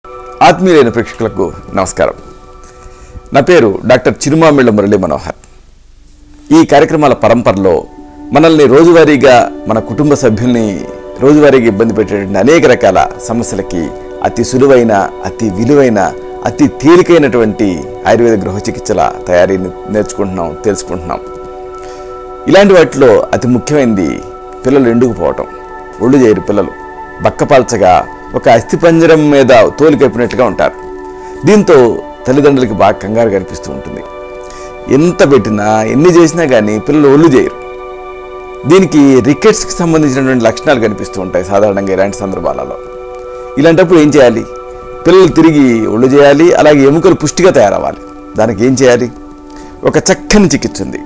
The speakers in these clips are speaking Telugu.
ఆత్మీయులైన ప్రేక్షకులకు నమస్కారం నా పేరు డాక్టర్ చిరుమామిళ్ళ మురళీ మనోహర్ ఈ కార్యక్రమాల పరంపరలో మనల్ని రోజువారీగా మన కుటుంబ సభ్యుల్ని రోజువారీగా ఇబ్బంది పెట్టేటువంటి అనేక రకాల సమస్యలకి అతి సులువైన అతి విలువైన అతి తేలికైనటువంటి ఆయుర్వేద గృహ చికిత్సల తయారీని నేర్చుకుంటున్నాం తెలుసుకుంటున్నాం ఇలాంటి వాటిలో అతి ముఖ్యమైనది పిల్లలు ఎండుకుపోవటం ఒళ్ళు చేయరు పిల్లలు బక్కపాల్చగా ఒక అస్థిపంజరం మీద తోలు కప్పినట్లుగా ఉంటారు దీంతో తల్లిదండ్రులకి బాగా కంగారు కనిపిస్తూ ఉంటుంది ఎంత పెట్టినా ఎన్ని చేసినా కానీ పిల్లలు ఒళ్ళు చేయరు దీనికి రికెట్స్కి సంబంధించినటువంటి లక్షణాలు కనిపిస్తూ ఉంటాయి సాధారణంగా ఇలాంటి సందర్భాలలో ఇలాంటప్పుడు ఏం చేయాలి పిల్లలు తిరిగి ఒళ్ళు చేయాలి అలాగే ఎముకలు పుష్టిగా తయారవ్వాలి దానికి ఏం చేయాలి ఒక చక్కని చికిత్స ఉంది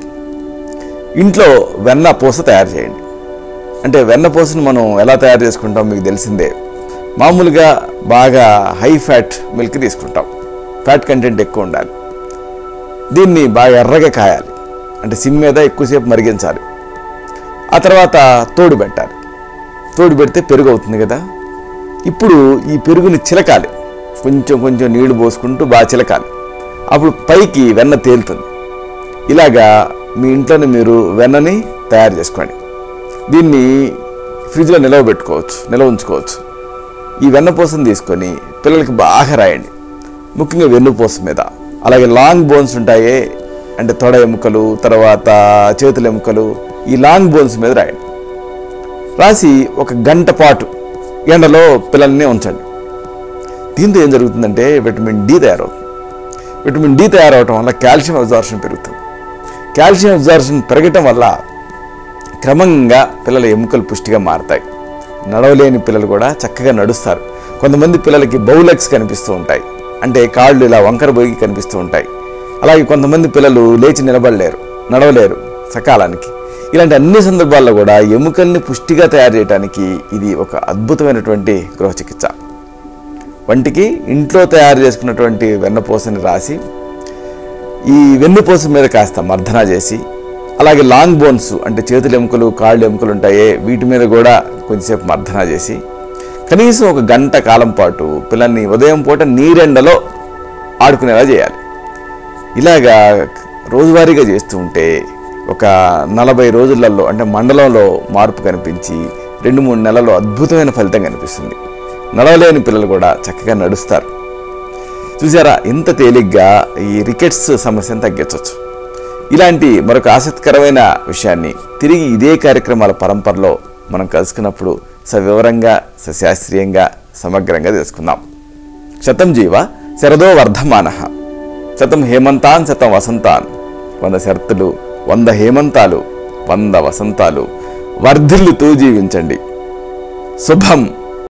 ఇంట్లో వెన్న పూస తయారు చేయండి అంటే వెన్న పూసను మనం ఎలా తయారు చేసుకుంటాం మీకు తెలిసిందే మామూలుగా బాగా హై ఫ్యాట్ మిల్క్ తీసుకుంటాం ఫ్యాట్ కంటెంట్ ఎక్కువ ఉండాలి దీన్ని బాగా ఎర్రగా కాయాలి అంటే సిమ్ మీద ఎక్కువసేపు మరిగించాలి ఆ తర్వాత తోడు పెట్టాలి తోడు పెడితే పెరుగు అవుతుంది కదా ఇప్పుడు ఈ పెరుగుని చిలకాలి కొంచెం కొంచెం నీళ్లు పోసుకుంటూ బాగా చిలకాలి అప్పుడు పైకి వెన్న తేలుతుంది ఇలాగా మీ ఇంట్లోనే మీరు వెన్నని తయారు చేసుకోండి దీన్ని ఫ్రిడ్జ్లో నిలవ పెట్టుకోవచ్చు నిల్వ ఉంచుకోవచ్చు ఈ వెన్నపూసను తీసుకొని పిల్లలకి బాగా రాయండి ముఖ్యంగా వెన్నుపూస మీద అలాగే లాంగ్ బోన్స్ ఉంటాయే అంటే తొడ ఎముకలు తర్వాత చేతుల ఎముకలు ఈ లాంగ్ బోన్స్ మీద రాయండి రాసి ఒక గంట పాటు ఎండలో పిల్లల్ని ఉంచండి దీంతో ఏం జరుగుతుందంటే విటమిన్ డి తయారవుతుంది విటమిన్ డి తయారవటం వల్ల కాల్షియం అబ్జార్ప్షన్ పెరుగుతుంది కాల్షియం అబ్జార్ప్షన్ పెరగటం వల్ల క్రమంగా పిల్లల ఎముకలు పుష్టిగా మారతాయి నడవలేని పిల్లలు కూడా చక్కగా నడుస్తారు కొంతమంది పిల్లలకి బౌలెక్స్ కనిపిస్తూ ఉంటాయి అంటే కాళ్ళు ఇలా వంకర బొగి కనిపిస్తూ ఉంటాయి అలాగే కొంతమంది పిల్లలు లేచి నిలబడలేరు నడవలేరు సకాలానికి ఇలాంటి అన్ని సందర్భాల్లో కూడా ఎముకల్ని పుష్టిగా తయారు చేయడానికి ఇది ఒక అద్భుతమైనటువంటి గృహ చికిత్స వంటికి ఇంట్లో తయారు చేసుకున్నటువంటి వెన్నపూసని రాసి ఈ వెన్నుపూస మీద కాస్త మర్దన చేసి అలాగే లాంగ్ బోన్స్ అంటే చేతుల ఎముకలు కాళ్ళు ఎముకలు ఉంటాయే వీటి మీద కూడా కొంచెంసేపు మర్దన చేసి కనీసం ఒక గంట కాలం పాటు పిల్లల్ని ఉదయం పూట నీరెండలో ఆడుకునేలా చేయాలి ఇలాగా రోజువారీగా చేస్తూ ఉంటే ఒక నలభై రోజులలో అంటే మండలంలో మార్పు కనిపించి రెండు మూడు నెలల్లో అద్భుతమైన ఫలితం కనిపిస్తుంది నడవలేని పిల్లలు కూడా చక్కగా నడుస్తారు చూసారా ఎంత తేలిగ్గా ఈ రికెట్స్ సమస్యను తగ్గించవచ్చు ఇలాంటి మరొక ఆసక్తికరమైన విషయాన్ని తిరిగి ఇదే కార్యక్రమాల పరంపరలో మనం కలుసుకున్నప్పుడు సవివరంగా సశాస్త్రీయంగా సమగ్రంగా తెలుసుకుందాం శతం జీవ శరదో వర్ధమాన శతం హేమంతాన్ శతం వసంతాన్ వంద శరత్తులు వంద హేమంతాలు వంద వసంతాలు వర్ధిల్లుతూ జీవించండి శుభం